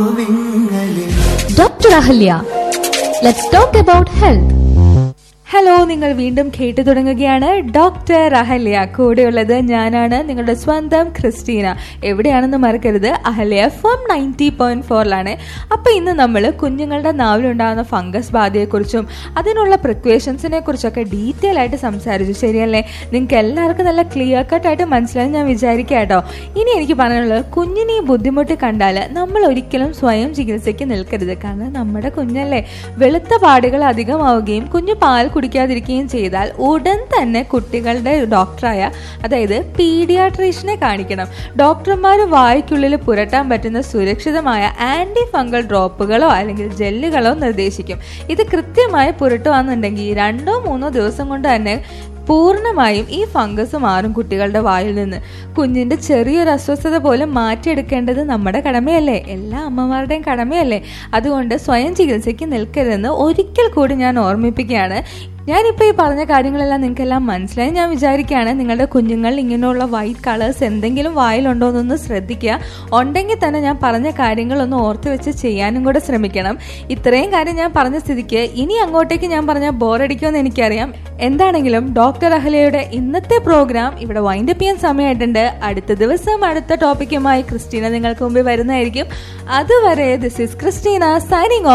Dr. Ahalya. Let's talk about health. Hello നിങ്ങൾ വീണ്ടും കേട്ടു തുടങ്ങുകയാണ് ഡോക്ടർ അഹല്യ കൂടെയുള്ളത് ഞാനാണ് നിങ്ങളുടെ സ്വന്തം ക്രിസ്റ്റീന എവിടെയാണെന്ന് മറക്കരുത് Ahalya F M ninety point ഫോറിലാണ് അപ്പൊ ഇന്ന് നമ്മൾ കുഞ്ഞുങ്ങളുടെ നാവിലുണ്ടാകുന്ന ഫംഗസ് ബാധയെക്കുറിച്ചും അതിനുള്ള പ്രിക്വേഷൻസിനെ കുറിച്ചൊക്കെ ഡീറ്റെയിൽ ആയിട്ട് സംസാരിച്ചു ശരിയല്ലേ നിങ്ങൾക്ക് എല്ലാവർക്കും നല്ല ക്ലിയർ കട്ട് ആയിട്ട് മനസ്സിലായി ഞാൻ വിചാരിക്കാം കേട്ടോ ഇനി എനിക്ക് പറയാനുള്ളത് കുഞ്ഞിന് ഈ ബുദ്ധിമുട്ട് കണ്ടാൽ നമ്മൾ ഒരിക്കലും സ്വയം ചികിത്സയ്ക്ക് നിൽക്കരുത് കാരണം നമ്മുടെ കുഞ്ഞല്ലേ വെളുത്ത പാടുകൾ അധികമാവുകയും കുഞ്ഞ് പാൽ കുടിക്കാതിരിക്കുകയും ചെയ്താൽ ഉടൻ തന്നെ കുട്ടികളുടെ ഡോക്ടറായ അതായത് പീഡിയാട്രീഷനെ കാണിക്കണം ഡോക്ടർമാർ വായ്ക്കുള്ളിൽ പുരട്ടാൻ പറ്റുന്ന സുരക്ഷിതമായ ആന്റി ഫംഗൽ ഡ്രോപ്പുകളോ അല്ലെങ്കിൽ ജെല്ലുകളോ നിർദ്ദേശിക്കും ഇത് കൃത്യമായി പുരട്ടുവാന്നുണ്ടെങ്കിൽ രണ്ടോ മൂന്നോ ദിവസം കൊണ്ട് തന്നെ പൂർണ്ണമായും ഈ ഫംഗസ് മാറും കുട്ടികളുടെ വായിൽ നിന്ന് കുഞ്ഞിന്റെ ചെറിയൊരു അസ്വസ്ഥത പോലും മാറ്റിയെടുക്കേണ്ടത് നമ്മുടെ കടമയല്ലേ എല്ലാ അമ്മമാരുടെയും കടമയല്ലേ അതുകൊണ്ട് സ്വയം ചികിത്സയ്ക്ക് നിൽക്കരുതെന്ന് ഒരിക്കൽ കൂടി ഞാൻ ഓർമ്മിപ്പിക്കുകയാണ് ഞാനിപ്പോൾ ഈ പറഞ്ഞ കാര്യങ്ങളെല്ലാം നിങ്ങൾക്കെല്ലാം മനസ്സിലായി ഞാൻ വിചാരിക്കുകയാണ് നിങ്ങളുടെ കുഞ്ഞുങ്ങൾ ഇങ്ങനെയുള്ള വൈറ്റ് കളേഴ്സ് എന്തെങ്കിലും വായിലുണ്ടോ എന്നൊന്ന് ശ്രദ്ധിക്കുക ഉണ്ടെങ്കിൽ തന്നെ ഞാൻ പറഞ്ഞ കാര്യങ്ങളൊന്ന് ഓർത്ത് വെച്ച് ചെയ്യാനും കൂടെ ശ്രമിക്കണം ഇത്രയും കാര്യം ഞാൻ പറഞ്ഞ സ്ഥിതിക്ക് ഇനി അങ്ങോട്ടേക്ക് ഞാൻ പറഞ്ഞാൽ ബോറടിക്കുമെന്ന് എനിക്കറിയാം എന്താണെങ്കിലും ഡോക്ടർ അഹലയുടെ ഇന്നത്തെ പ്രോഗ്രാം ഇവിടെ വൈൻഡപ്പ് ചെയ്യാൻ സമയമായിട്ടുണ്ട് അടുത്ത ദിവസം അടുത്ത ടോപ്പിക്കുമായി ക്രിസ്റ്റീന നിങ്ങൾക്ക് മുമ്പിൽ വരുന്നതായിരിക്കും അതുവരെ ദിസ് ഇസ് ക്രിസ്റ്റീന സൈനിങ്